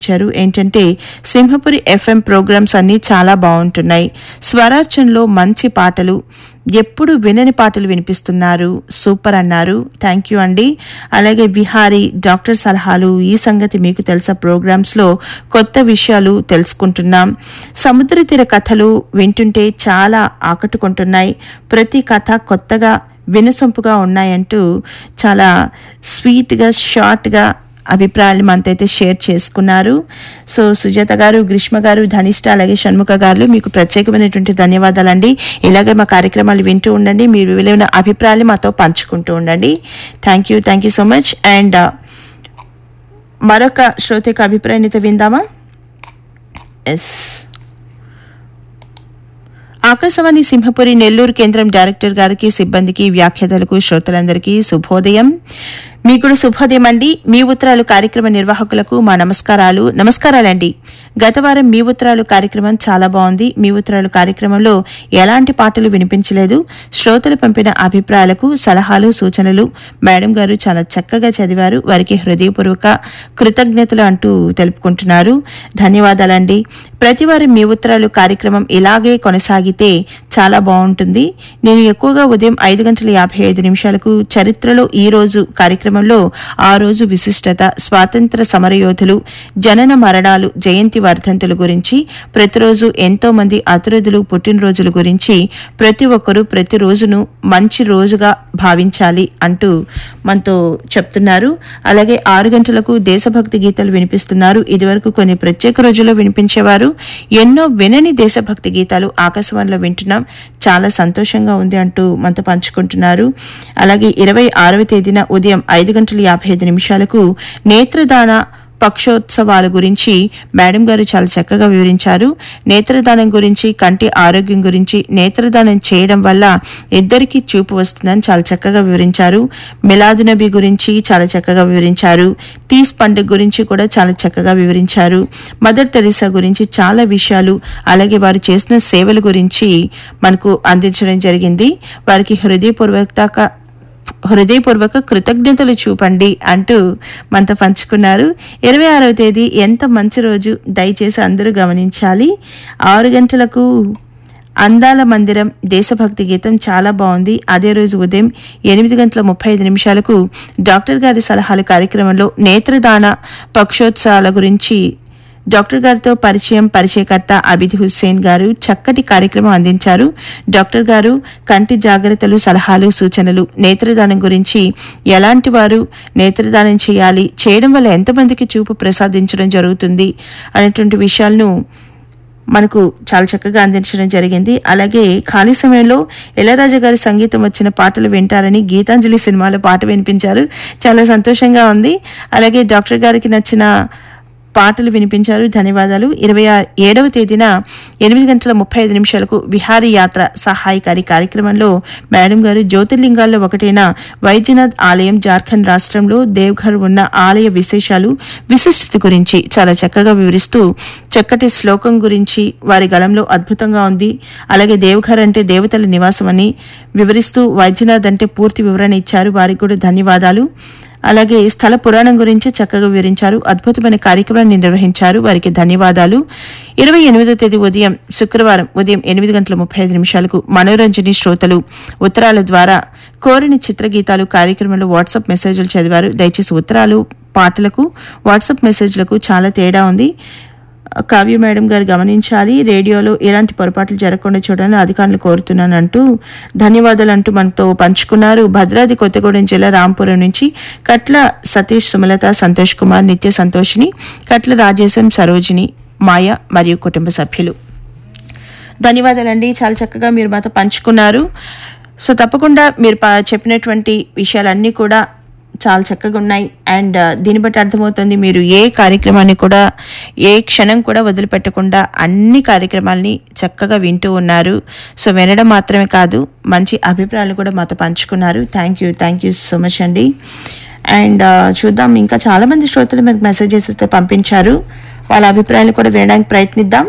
పంపించారు ఏంటంటే Simhapuri FM programmes అన్నీ చాలా బాగుంటున్నాయి స్వరార్చనలో మంచి పాటలు ఎప్పుడు వినని పాటలు వినిపిస్తున్నారు సూపర్ అన్నారు థ్యాంక్ యూ అండి అలాగే బిహారీ డాక్టర్ సలహాలు ఈ సంగతి మీకు తెలుసా ప్రోగ్రామ్స్లో కొత్త విషయాలు తెలుసుకుంటున్నాం సముద్ర తీర కథలు వింటుంటే చాలా ఆకట్టుకుంటున్నాయి ప్రతి కథ కొత్తగా వినసొంపుగా ఉన్నాయంటూ చాలా స్వీట్గా షార్ట్గా అభిప్రాయాలు మనతో అయితే షేర్ చేసుకున్నారు సో సుజాత గారు గ్రీష్మ గారు ధనిష్ట అలాగే షణ్ముఖ గారు మీకు ప్రత్యేకమైనటువంటి ధన్యవాదాలండి ఇలాగే మా కార్యక్రమాలు వింటూ ఉండండి మీరు విలువైన అభిప్రాయాలు మాతో పంచుకుంటూ ఉండండి thank you thank you so much and మరొక శ్రోత యొక్క అభిప్రాయాన్ని అయితే విందామా ఎస్ ఆకాశవాణి సింహపురి నెల్లూరు కేంద్రం డైరెక్టర్ గారికి సిబ్బందికి వ్యాఖ్యాతలకు శ్రోతలందరికీ శుభోదయం మీకు కూడా శుభోదయం అండి మీ ఉత్తరాలు కార్యక్రమ నిర్వాహకులకు మా నమస్కారాలు నమస్కారాలండి గత వారం మీ ఉత్తరాలు కార్యక్రమం చాలా బాగుంది మీ ఉత్తరాలు కార్యక్రమంలో ఎలాంటి పాటలు వినిపించలేదు శ్రోతలు పంపిన అభిప్రాయాలకు సలహాలు సూచనలు మేడం గారు చాలా చక్కగా చదివారు వారికి హృదయపూర్వక కృతజ్ఞతలు అంటూ తెలుపుకుంటున్నారు ధన్యవాదాలండి ప్రతివారం మీ ఉత్తరాలు కార్యక్రమం ఇలాగే కొనసాగితే చాలా బాగుంటుంది నేను ఎక్కువగా ఉదయం ఐదు గంటల యాభై ఐదు నిమిషాలకు చరిత్రలో ఈ రోజు కార్యక్రమంలో ఆ రోజు విశిష్టత స్వాతంత్ర సమరయోధులు జనన మరణాలు జయంతి వర్ధంతుల గురించి ప్రతిరోజు ఎంతో మంది అతిరథులు పుట్టినరోజుల గురించి ప్రతి ఒక్కరూ ప్రతి రోజును మంచి రోజుగా భావించాలి అంటూ మనతో చెప్తున్నారు అలాగే ఆరు గంటలకు దేశభక్తి గీతాలు వినిపిస్తున్నారు ఇదివరకు కొన్ని ప్రత్యేక రోజుల్లో వినిపించేవారు ఎన్నో వినని దేశభక్తి గీతాలు ఆకాశవాణిలో వింటున్నాం చాలా సంతోషంగా ఉంది అంటూ మనతో పంచుకుంటున్నారు అలాగే ఇరవై ఆరవ తేదీన ఉదయం ఐదు గంటల యాభై ఐదు నిమిషాలకు నేత్రదాన పక్షోత్సవాల గురించి మేడం గారు చాలా చక్కగా వివరించారు నేత్రదానం గురించి కంటి ఆరోగ్యం గురించి నేత్రదానం చేయడం వల్ల ఇద్దరికి చూపు వస్తుందని చాలా చక్కగా వివరించారు మిలాదు నబీ గురించి చాలా చక్కగా వివరించారు తీస్ పండుగ గురించి కూడా చాలా చక్కగా వివరించారు మదర్ తెరీసా గురించి చాలా విషయాలు అలాగే వారు చేసిన సేవల గురించి మనకు అందించడం జరిగింది వారికి హృదయపూర్వక హృదయపూర్వక కృతజ్ఞతలు చూపండి అంటూ మనతో పంచుకున్నారు ఇరవై ఆరవ తేదీ ఎంత మంచి రోజు దయచేసి అందరూ గమనించాలి ఆరు గంటలకు అందాల మందిరం దేశభక్తి గీతం చాలా బాగుంది అదే రోజు ఉదయం ఎనిమిది గంటల ముప్పై ఐదు నిమిషాలకు డాక్టర్ గారి సలహాల కార్యక్రమంలో నేత్రదాన పక్షోత్సవాల గురించి డాక్టర్ గారితో పరిచయం పరిచయకర్త అబిద్ హుస్సేన్ గారు చక్కటి కార్యక్రమం అందించారు డాక్టర్ గారు కంటి జాగ్రత్తలు సలహాలు సూచనలు నేత్రదానం గురించి ఎలాంటి వారు నేత్రదానం చేయాలి చేయడం వల్ల ఎంతమందికి చూపు ప్రసాదించడం జరుగుతుంది అనేటువంటి విషయాలను మనకు చాలా చక్కగా అందించడం జరిగింది అలాగే ఖాళీ సమయంలో ఇళయరాజా గారి సంగీతం వచ్చిన పాటలు వింటారని గీతాంజలి సినిమాలో పాట వినిపించారు చాలా సంతోషంగా ఉంది అలాగే డాక్టర్ గారికి నచ్చిన పాటలు వినిపించారు ధన్యవాదాలు ఇరవై ఏడవ తేదీన ఎనిమిది గంటల ముప్పై ఐదు నిమిషాలకు విహారీ యాత్ర సహాయకారి కార్యక్రమంలో మేడం గారు జ్యోతిర్లింగాల్లో ఒకటైన వైద్యనాథ్ ఆలయం జార్ఖండ్ రాష్ట్రంలో దేవ్ఘర్ ఉన్న ఆలయ విశేషాలు విశిష్టత గురించి చాలా చక్కగా వివరిస్తూ చక్కటి శ్లోకం గురించి వారి గళంలో అద్భుతంగా ఉంది అలాగే దేవ్ఘర్ అంటే దేవతల నివాసం అని వివరిస్తూ వైద్యనాథ్ అంటే పూర్తి వివరణ ఇచ్చారు వారికి కూడా ధన్యవాదాలు అలాగే స్థల పురాణం గురించి చక్కగా వివరించారు అద్భుతమైన కార్యక్రమాన్ని నిర్వహించారు వారికి ధన్యవాదాలు ఇరవై ఎనిమిదో తేదీ ఉదయం శుక్రవారం ఉదయం ఎనిమిది గంటల ముప్పై ఐదు నిమిషాలకు మనోరంజని శ్రోతలు ఉత్తరాల ద్వారా కోరిన చిత్రగీతాలు కార్యక్రమంలో వాట్సాప్ మెసేజ్లు చదివారు దయచేసి ఉత్తరాలు పాటలకు వాట్సాప్ మెసేజ్లకు చాలా తేడా ఉంది కావ్య మేడం గారు గమనించాలి రేడియోలో ఎలాంటి పొరపాట్లు జరగకుండా చూడాలని అధికారులు కోరుతున్నాను అంటూ ధన్యవాదాలు అంటూ మనతో పంచుకున్నారు భద్రాద్రి కొత్తగూడెం జిల్లా రాంపురం నుంచి కట్ల సతీష్ సుమలత సంతోష్ కుమార్ నిత్య సంతోషిని కట్ల రాజేశం సరోజిని మాయ మరియు కుటుంబ సభ్యులు ధన్యవాదాలండి చాలా చక్కగా మీరు మాతో పంచుకున్నారు సో తప్పకుండా మీరు ప- చెప్పినటువంటి విషయాలన్నీ కూడా చాలా చక్కగా ఉన్నాయి అండ్ దీన్ని బట్టి అర్థమవుతుంది మీరు ఏ కార్యక్రమాన్ని కూడా ఏ క్షణం కూడా వదిలిపెట్టకుండా అన్ని కార్యక్రమాల్ని చక్కగా వింటూ ఉన్నారు సో వినడం మాత్రమే కాదు మంచి అభిప్రాయాలు కూడా మాతో పంచుకున్నారు thank you thank you so much అండి అండ్ చూద్దాం ఇంకా చాలా మంది శ్రోతలు మీకు మెసేజెస్ అయితే పంపించారు వాళ్ళ అభిప్రాయాలు కూడా వినడానికి ప్రయత్నిద్దాం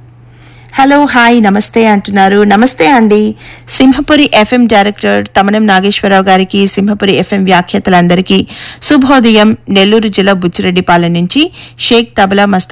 హలో హాయ్ నమస్తే అంటున్నారు నమస్తే అండి సింహపురి ఎఫ్ఎం డైరెక్టర్ తమనం నాగేశ్వరరావు గారికి సింహపురి ఎఫ్ఎం వ్యాఖ్యాతలందరికీ శుభోదయం నెల్లూరు జిల్లా బుచ్చిరెడ్డిపాలెం నుంచి షేక్ తబలా మస్తా